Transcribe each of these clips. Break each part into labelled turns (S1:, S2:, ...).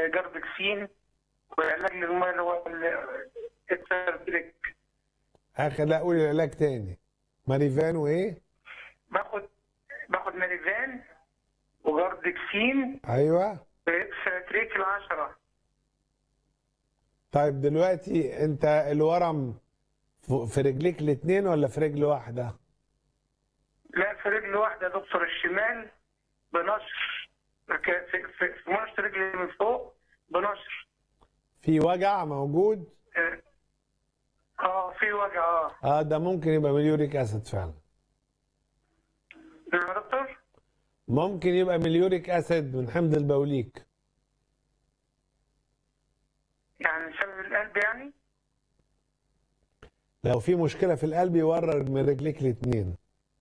S1: جاردكسين وعلاج للميه اللي هو ال- التربريك
S2: اخر لا قولي العلاج تاني ماريفان وايه
S1: باخد باخد ماريفان وجاردكسين
S2: ايوه
S1: ساتريك العشرة
S2: طيب دلوقتي انت الورم ف- في رجليك الاتنين ولا في رجل واحده
S1: لا في رجل واحدة يا دكتور الشمال بنشر ك- في في- في منشط رجلي من فوق بنشر
S2: في وجع موجود
S1: اه آه، في وجع اه
S2: اه ده ممكن يبقى مليوريك اسيد فعلا
S1: نعم يا دكتور
S2: ممكن يبقى مليوريك اسيد من حمض البوليك
S1: يعني سبب القلب يعني
S2: لو في مشكله في القلب يورر من رجليك الاتنين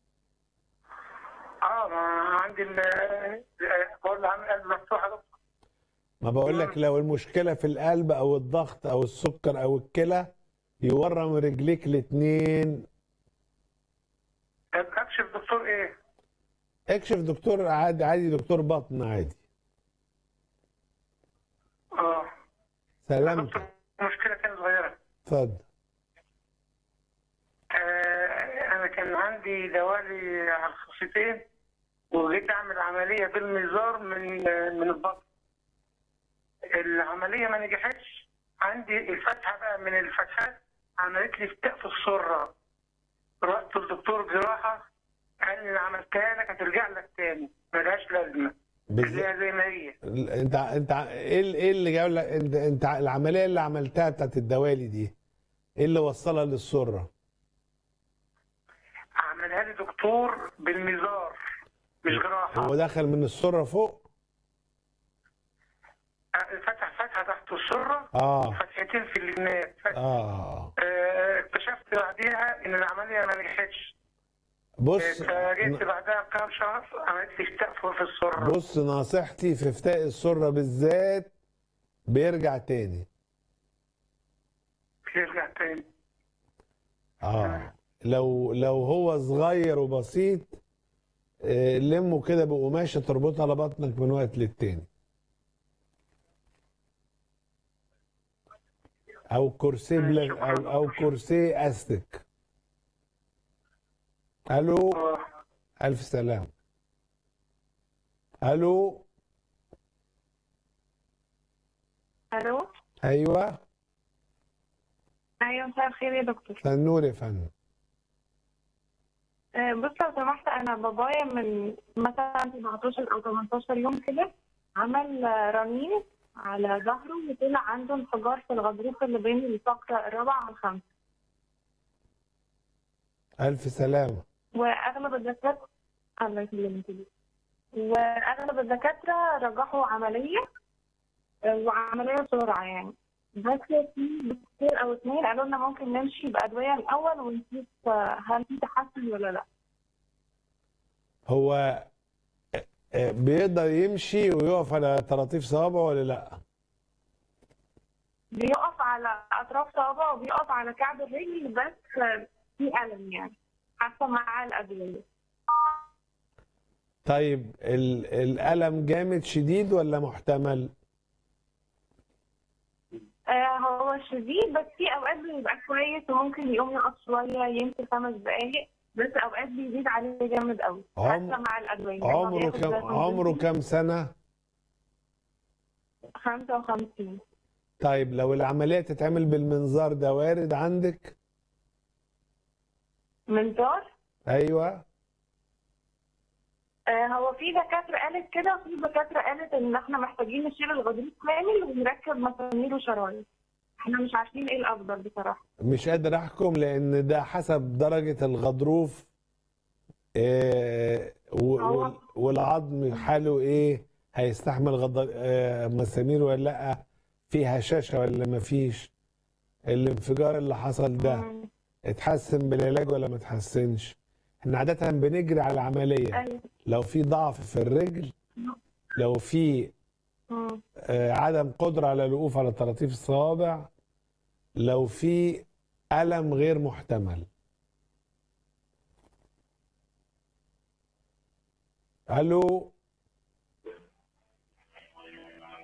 S1: اه ما عندي ال بقول له عامل قلب مفتوح يا دكتور
S2: ما بقول لك لو المشكله في القلب او الضغط او السكر او الكلى يورم من رجليك الاتنين
S1: طب اكشف دكتور ايه؟
S2: اكشف دكتور عادي عادي دكتور بطن عادي
S1: اه
S2: سلامتك
S1: دكتور مشكلة كانت صغيرة
S2: اتفضل
S1: آه انا كان عندي دوالي على الخصيتين وجيت اعمل عملية بالميزار من من البطن العملية ما نجحتش عندي الفتحة بقى من الفتحات عملت لي فتاء في السرة رحت لدكتور جراحة قال لي انا عملتها لك هترجع لك تاني ملهاش لازمة
S2: بز...
S1: خليها زي ما هي
S2: انت انت ايه ال- ايه اللي جاب لك انت انت العمليه اللي عملتها بتاعت الدوالي دي ايه اللي وصلها للسره
S1: عملها لي دكتور بالميزار مش جراحة
S2: هو دخل من السره فوق
S1: فتح فتحة تحت السرة
S2: اه
S1: فتحتين في الجناب
S2: اه
S1: آه، اكتشفت بعديها ان العملية ما نجحتش
S2: بص
S1: فجيت بعدها بكام شهر عملت لي استقفل في السرة
S2: بص نصيحتي في فتاء السره بالذات بيرجع تاني
S1: يرجع تاني
S2: اه لو لو هو صغير وبسيط آه، لمه كده بقماشه تربطها على بطنك من وقت للتاني او كرسي بلا او او كرسي استك الو
S1: آه.
S2: الف سلام الو
S3: الو
S2: ايوه
S3: ايوه مساء الخير يا دكتور
S2: تنور يا فندم
S3: آه، بص لو سمحت انا بابايا من مثلا 17 او 18 يوم كده عمل آه، رنين على ظهره وطلع عنده انفجار في الغضروف اللي بين الفقرة الرابعة والخامسة
S2: الف سلامه
S3: واغلب الدكاترة الله يسلمك كده. واغلب الدكاترة رجحوا عملية آه، وعملية بسرعة يعني بس في دكتور او اتنين قالوا لنا ممكن نمشي بأدوية الأول ونشوف آه، هل في تحسن ولا لا
S2: هو آه، آه، بيقدر يمشي ويقف على طراطيف صوابعه ولا لا
S3: بيقف على اطراف صوابعه وبيقف على كعب الرجل بس في الم يعني حتى مع الادويه
S2: طيب ال- الألم جامد شديد ولا محتمل
S3: آه هو شديد بس في اوقات بيبقى كويس وممكن يقوم يقف شويه يمشي خمس دقايق بس اوقات بيزيد عليه جامد قوي
S2: عم-
S3: حتى مع الادويه
S2: عمره
S3: هو بياخد
S2: كم
S3: فيتامين
S2: عمره
S3: D
S2: كم سنة
S3: 55
S2: طيب لو العملية تتعمل بالمنظار ده وارد عندك
S3: منظار
S2: ايوه
S3: آه هو في دكاتره قالت كده وفي دكاتره قالت ان احنا محتاجين نشيل الغضروف كامل ونركب مسامير وشرايط احنا مش عارفين ايه الافضل بصراحه
S2: مش قادر احكم لان ده حسب درجة الغضروف آه، و-
S3: هو-
S2: وال- والعظم حاله ايه هيستحمل غض... آه، مسامير ولا لا في هشاشة ولا ما فيش الانفجار اللي حصل ده
S3: مم.
S2: اتحسن بالعلاج ولا ما اتحسنش احنا عادة بنجري على العملية
S3: ايوه
S2: لو في ضعف في الرجل لو في
S3: مم.
S2: آه، عدم قدرة على الوقوف على طراطيف الصوابع لو في ألم غير محتمل ألو